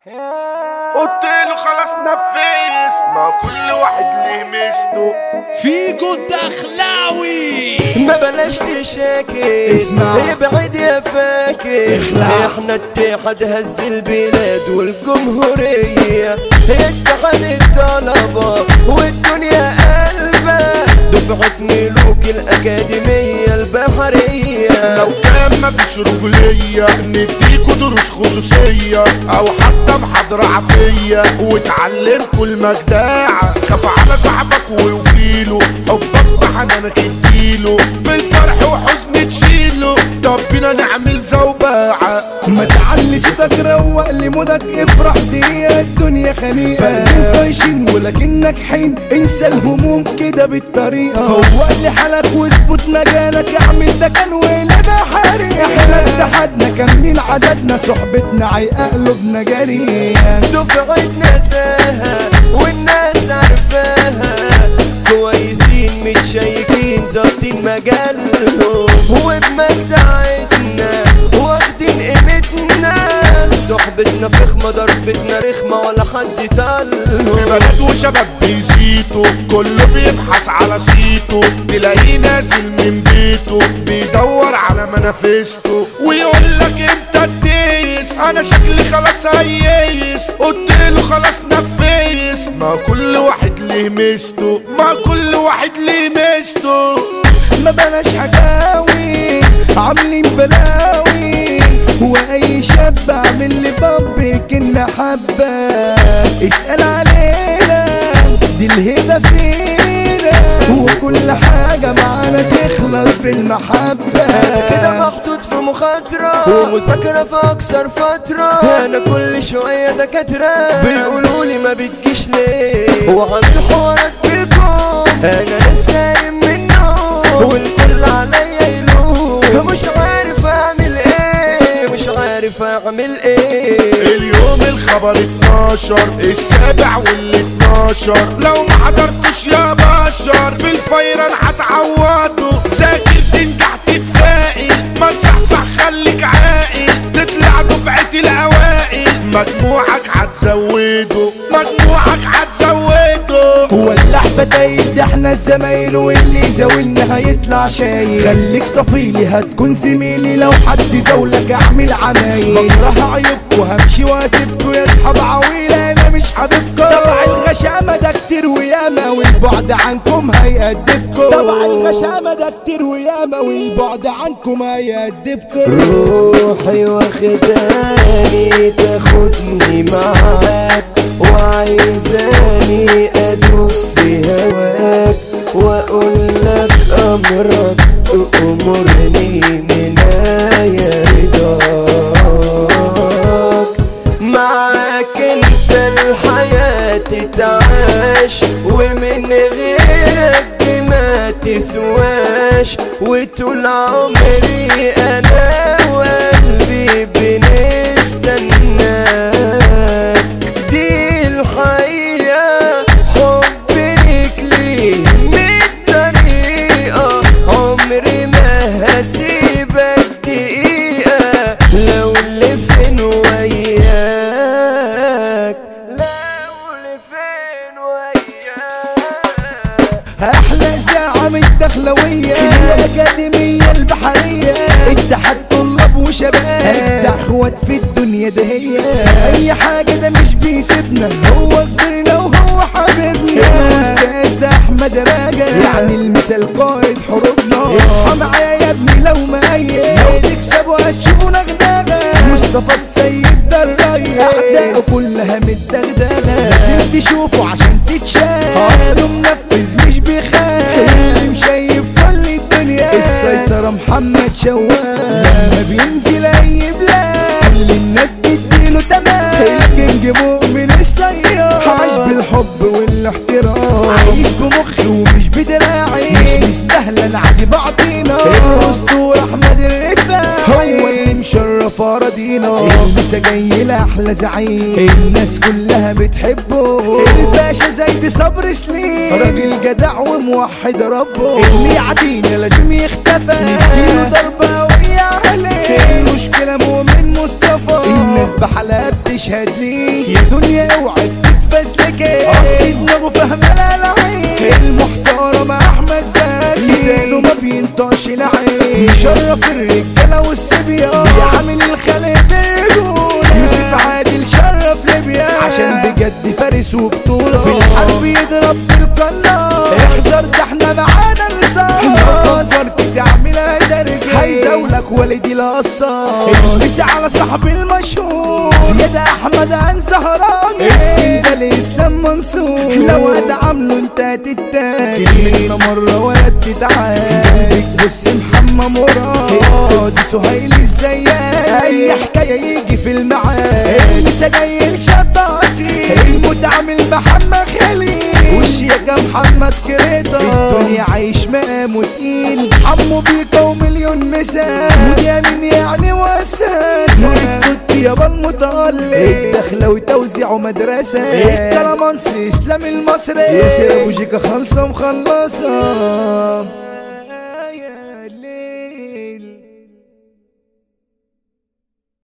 قلت له خلاص نفس ما كل واحد ليه ميزته فيجو الدخلاوي ما بلاش تشاكي اسمع. ابعد يا فاكر اخلع. احنا اتحاد هز البلاد والجمهورية اتحاد الطلبة والدنيا قلبة دفعة ملوك الأكاديمية البحرية لو كان مفيش رجولية نديكوا دروس خصوصية أو حتى محاضرة عافية وتعلمكوا المجداعة خاف على صاحبك ويوفيله حبك بحنانك اديله في الفرح وحزن تشيله طب بينا نعمل زوباعة ما تعلي صوتك روق لمودك افرح دي الدنيا خنيقة فردين طايشين ولكنك حين انسى الهموم كده بالطريقة فوق لحالك واثبت مجالك اعمل ده كان ولا حريق احنا اتحدنا كاملين عددنا صحبتنا عيقة قلوبنا جريئة دفعة نساها والناس عارفاها كويسين متشيكين ظابطين مجالهم وبمجدعتنا واخدين قيمتنا صحبتنا فخمة ضربتنا رخمة ولا حد في طالهم بنات وشباب بيزيتوا كله بيبحث على صيته تلاقيه نازل من بيته بيدور على منافسته ويقول لك انت الديس انا شكلي خلاص هيس قلت له خلاص نفيس ما كل واحد ليه ميزته ما كل واحد ليه ميزته ما بلاش حكاوي عاملين بلاوي واي شاب عامل لي باب كنا حبة اسأل علينا دي الهبة فينا وكل حاجة معانا تخلص بالمحبة انا كده محطوط في مخاطرة ومذاكرة في اكثر فترة انا كل شوية دكاترة بيقولوا لي ما بتجيش ليه وعامل حوارات بالكم انا لسه قايم منه والكل عليا يلوم مش عارف اعمل ايه مش عارف اعمل ايه اليوم الخبر 12 السابع وال 12 لو ما حضرتوش يا بشر في الفيران هتعوضوا ذاكر تنجح تتفائل ما تصحصح خليك عاقل تطلع دفعة الاوائل مجموعك هتزوده مجموعك هتزوده ولع فتايل ده احنا الزمايل واللي زاولنا هيطلع شايل خليك صفيلي هتكون زميلي لو حد زولك اعمل عمايل بكره عيوبكوا همشي واسيبكوا يا اصحاب عويلة انا مش حبيبكم طبع الغشامة ده كتير وياما والبعد عنكم هيأدبكم طبع الغشامة ده كتير وياما والبعد عنكم هيأدبكم روحي واخداني تاخدني معاك وعايزاني ادوب في هواك واقول لك امرك تأمرني من آية رضاك معاك انت الحياة تتعاش ومن غيرك دي ما تسواش وطول عمري انا وقلبي بنستناك دي الحقيقة حب ليك ليه مية طريقة عمري ما هسيبك دقيقة لو اللي فين وياك لو اللي فين وياك احلى زعم الدخلوية الاكاديمية البحرية اتحاد طلاب وشباب اجدع اخوات في الدنيا ده هي اي حاجة ده مش بيسيبنا هو كبرنا وهو حبيبنا الاستاذ ده احمد راجع يعني المثال قائد حروبنا اصحى معايا يا ابني لو مقيد لو تكسبوا هتشوفوا نغنغة مصطفى السيد ده الريس اعدائه كلها متدغدغة لازم تشوفه عشان تتشاف اصله منفذ مش بيخاف اللي مشايف كل الدنيا السيطرة محمد شوال لما بينزل اي بلاد كل الناس تديله تمام الكينج مؤمن السيار عايش بالحب والاحترام عايش بمخي ومش بدراعي مش مستاهلة العادي بعطينا الاسطورة احمد الرفاعي هو اللي مشرف اراضينا المسا جاي لاحلى زعيم الناس كلها بتحبه الباشا زيد صبر سليم راجل جدع وموحد ربه اللي يعدينا لازم يختفى نديله ضربة ويا عليه المشكلة مؤمن مصطفى الناس بحالها بتشهد لي يا دنيا اوعى تتفزلك اصل دماغه فاهمه لا العين المحترم احمد زكي لسانه ما بينطقش العين مشرف الرجاله والصبيان بيعامل الخلق بالرجوله يوسف عادل شرف ليبيا عشان بجد فارس وبطوله في الحرب يضرب بالقناص احذر ده احنا معانا الرصاص لو فكرت تعملها درجة هيزولك والدي القصاص المس على صاحب المشهور زيادة احمد عن زهران السين ده الاسلام منصور لو هتعامله انت هتتاكل كلمة مرة ولا بتتعاد بص محمد مراد سهيل الزيات اي حكاية يجي في الميعاد لسه جاي الشاب اصيل المتعامل محمد خليل والشيكة محمد كريتا الدنيا عايش مقام وتقيل عمو بيكا ومليون مثال واليمين يعني واساس نور الكت يابا المتألق الدخلة وتوزيع مدرسة الكلامانسي اسلام المصري ياسر ابو جيكا خالصة مخلصة